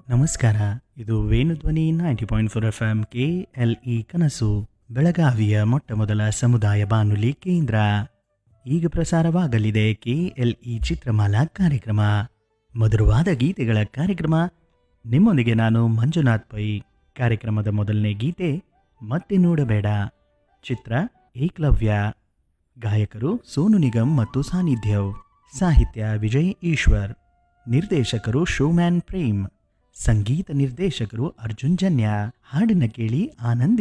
ನಮಸ್ಕಾರ ಇದು Venudhwani ninety point four F M K L E ಕನಸು ಬೆಳಗಾವಿಯ ಮೊಟ್ಟ ಮೊದಲ ಸಮುದಾಯ ಬಾನುಲಿ ಕೇಂದ್ರ ಈಗ ಪ್ರಸಾರವಾಗಲಿದೆ ಕೆ ಎಲ್ ಇ ಚಿತ್ರಮಾಲಾ ಕಾರ್ಯಕ್ರಮ ಮಧುರವಾದ ಗೀತೆಗಳ ಕಾರ್ಯಕ್ರಮ ನಿಮ್ಮೊಂದಿಗೆ ನಾನು ಮಂಜುನಾಥ್ ಪೈ ಕಾರ್ಯಕ್ರಮದ ಮೊದಲನೇ ಗೀತೆ ಮತ್ತೆ ನೋಡಬೇಡ ಚಿತ್ರ ಏಕಲವ್ಯ ಗಾಯಕರು ಸೋನು ನಿಗಮ್ ಮತ್ತು ಸಾನ್ನಿಧ್ಯವ್ ಸಾಹಿತ್ಯ ವಿಜಯ್ ಈಶ್ವರ್ ನಿರ್ದೇಶಕರು ಶೋಮ್ಯಾನ್ ಪ್ರೇಮ್ ಸಂಗೀತ ನಿರ್ದೇಶಕರು ಅರ್ಜುನ್ ಜನ್ಯ ಹಾಡನ್ನ ಕೇಳಿ ಆನಂದಿ